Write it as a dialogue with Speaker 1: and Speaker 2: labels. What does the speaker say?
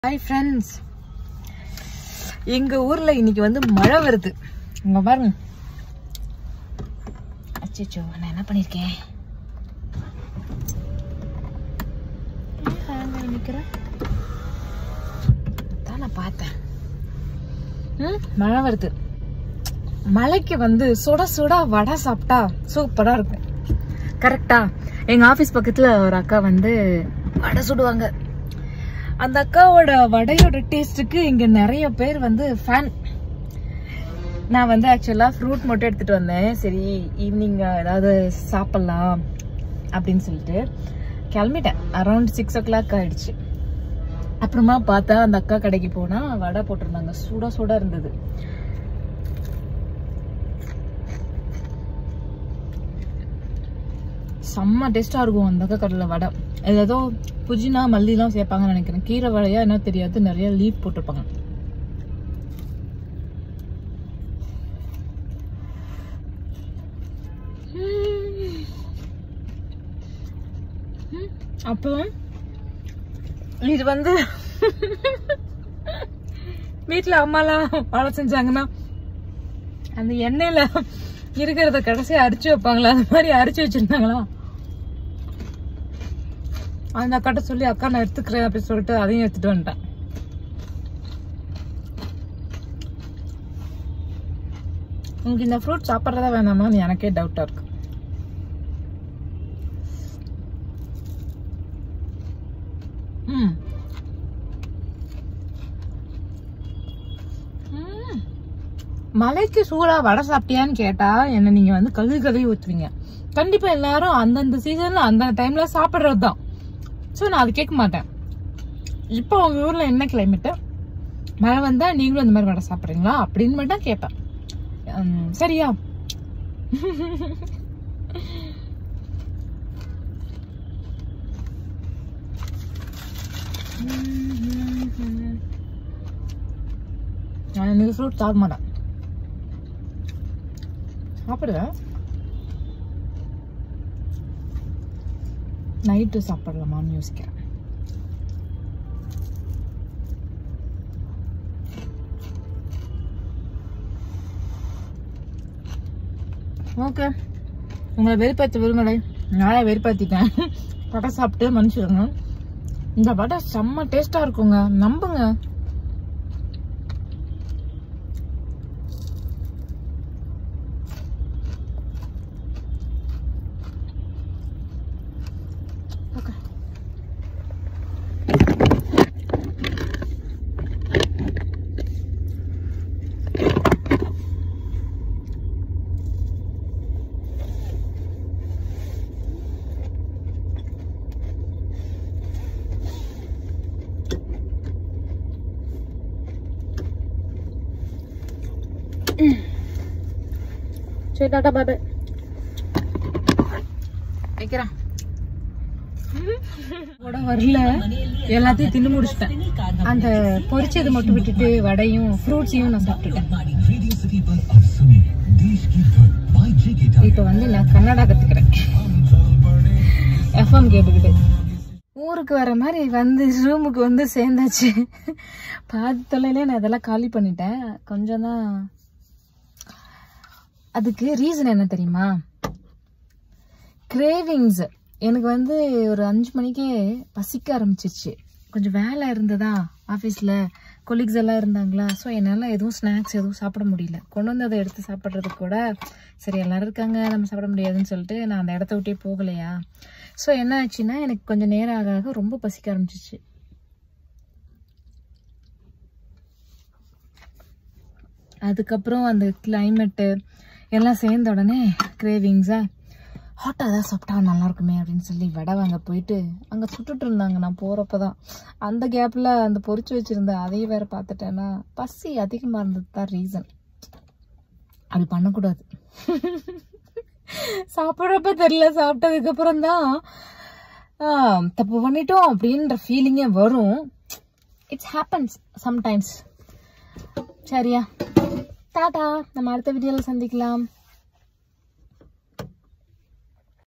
Speaker 1: Hi friends எங்க ஊர்ல இன்னைக்கு வந்து மழை வருது இங்க பாருங்க அச்சோ நான் என்ன பண்ணிருக்கேன் நிக்கிறேன் தான் நான் பார்த்தேன் ம், மழை வருது மழைக்கு வந்து சுட சுட வடை சாப்பிட்டா சூப்பரா இருக்கும் கரெக்டா எங்க ஆபீஸ் பக்கத்துல ஒரு அக்கா வந்து வடை சுடுவாங்க அந்த அக்காவோட வடையோட டேஸ்ட்டுக்கு இங்க நிறைய பேர் வந்து ஃபேன் நான் வந்து ஆக்சுவலா ஃப்ரூட் மட்டும் எடுத்துட்டு வந்தேன் சரி ஈவினிங் ஏதாவது சாப்பிடலாம் அப்படின்னு சொல்லிட்டு கிளம்பிட்டேன் அரௌண்ட் சிக்ஸ் ஓ கிளாக் ஆயிடுச்சு அப்புறமா பார்த்தா அந்த அக்கா கடைக்கு போனா வடை போட்டிருந்தாங்க சுட சுட இருந்தது செம்ம டேஸ்டா இருக்கும் அந்த அக்கா கடையில் வடை அது ஏதோ புதினா மல்லிலாம் சேர்ப்பாங்கன்னு நினைக்கிறேன் கீரை வடையா என்ன தெரியாது நிறைய லீஃப் போட்டிருப்பாங்க ம். ம். அப்புறம் இது வந்து வீட்டுல அம்மாலாம் வடை செஞ்சாங்கன்னா அந்த எண்ணெயில இருக்கிறத கடைசியா அரிச்சு வைப்பாங்களா அந்த மாதிரி அரிச்சு வச்சிருந்தாங்களா அந்த அக்காட்ட சொல்லி அக்கா நான் எடுத்துக்கிறேன் அப்படின்னு சொல்லிட்டு அதையும் எடுத்துட்டு வந்துட்டேன் உங்களுக்கு இந்த ஃப்ரூட் சாப்பிட்றதா வேணாமான்னு எனக்கே டவுட்டா இருக்கு ம் ம். மலைக்கு சூடா வடை சாப்பிட்டியான்னு கேட்டா என்ன நீங்க வந்து கழுவி கழுவி ஊத்துவீங்க கண்டிப்பா எல்லாரும் அந்தந்த சீசன்ல அந்த டைம்ல சாப்பிடுறது தான் ஸோ நான் அது கேட்க மாட்டேன் இப்போ உங்க ஊர்ல என்ன கிளைமேட்டு மழை வந்தா நீங்களும் இந்த மாதிரி வடை சாப்பிடுறீங்களா அப்படின்னு மட்டும் தான் கேட்பேன் உம், சரியா நான் இன்னைக்கு ஃப்ரூட் சாப்பிட மாட்டேன் சாப்பிடுவேன் நைட்டு சாப்பிடலாமான்னு யோசிக்கிறேன் ஓகே உங்களை வெறுப்பாத்த விரும்பலை நானே வெறுப்பாத்திட்டேன் பட்டை சாப்பிட்டு மன்னிச்சிடுங்க இந்த பட்டை செம்ம டேஸ்டா இருக்குங்க நம்புங்க ஓகே சரி டாட்டா பாய் பாய் வைக்கிறேன் கூட வரல எல்லாத்தையும் தின்னு முடிச்சிட்டேன் அந்த பொரிச்சது மட்டும் விட்டுட்டு வடையும் ஃப்ரூட்ஸையும் நான் சாப்பிட்டுட்டேன் இப்போ வந்து நான் கன்னடா கத்துக்கிறேன் எஃப்எம் கேட்டுக்கிட்டு ஊருக்கு வர மாதிரி வந்து ரூமுக்கு வந்து சேர்ந்தாச்சு பாதி தொலைலே நான் இதெல்லாம் காலி பண்ணிட்டேன் கொஞ்சம் தான் அதுக்கு ரீசன் என்ன தெரியுமா கிரேவிங்ஸ் எனக்கு வந்து ஒரு அஞ்சு மணிக்கே பசிக்க ஆரம்பிச்சிச்சு கொஞ்சம் வேலை இருந்ததா ஆஃபீஸில் கொலீக்ஸ் எல்லாம் இருந்தாங்களா ஸோ என்னால் எதுவும் ஸ்நாக்ஸ் எதுவும் சாப்பிட முடியல கொண்டு வந்து அதை எடுத்து சாப்பிட்றதுக்கு கூட சரி எல்லாரும் இருக்காங்க நம்ம சாப்பிட முடியாதுன்னு சொல்லிட்டு நான் அந்த இடத்த விட்டே போகலையா ஸோ என்ன ஆச்சுன்னா எனக்கு கொஞ்சம் நேரம் ஆக ஆக ரொம்ப பசிக்க ஆரம்பிச்சிச்சு அதுக்கப்புறம் அந்த கிளைமேட்டு எல்லாம் சேர்ந்த உடனே கிரேவிங்ஸாக ஹாட்டாக ஏதாவது சாப்பிட்டா நல்லா இருக்குமே அப்படின்னு சொல்லி வடை வாங்க போயிட்டு அங்கே சுட்டுட்டு இருந்தாங்க நான் போகிறப்ப தான் அந்த கேப்பில் அந்த பொரிச்சு வச்சுருந்த அதையும் வேற பார்த்துட்டேன்னா பசி அதிகமாக இருந்தது தான் ரீசன் அது பண்ணக்கூடாது சாப்பிட்றப்ப தெரியல சாப்பிட்டதுக்கப்புறம் தான் தப்பு பண்ணிட்டோம் அப்படின்ற ஃபீலிங்கே வரும் இட்ஸ் ஹேப்பன்ஸ் சம்டைம்ஸ் சரியா டாடா நம்ம அடுத்த வீடியோவில் சந்திக்கலாம்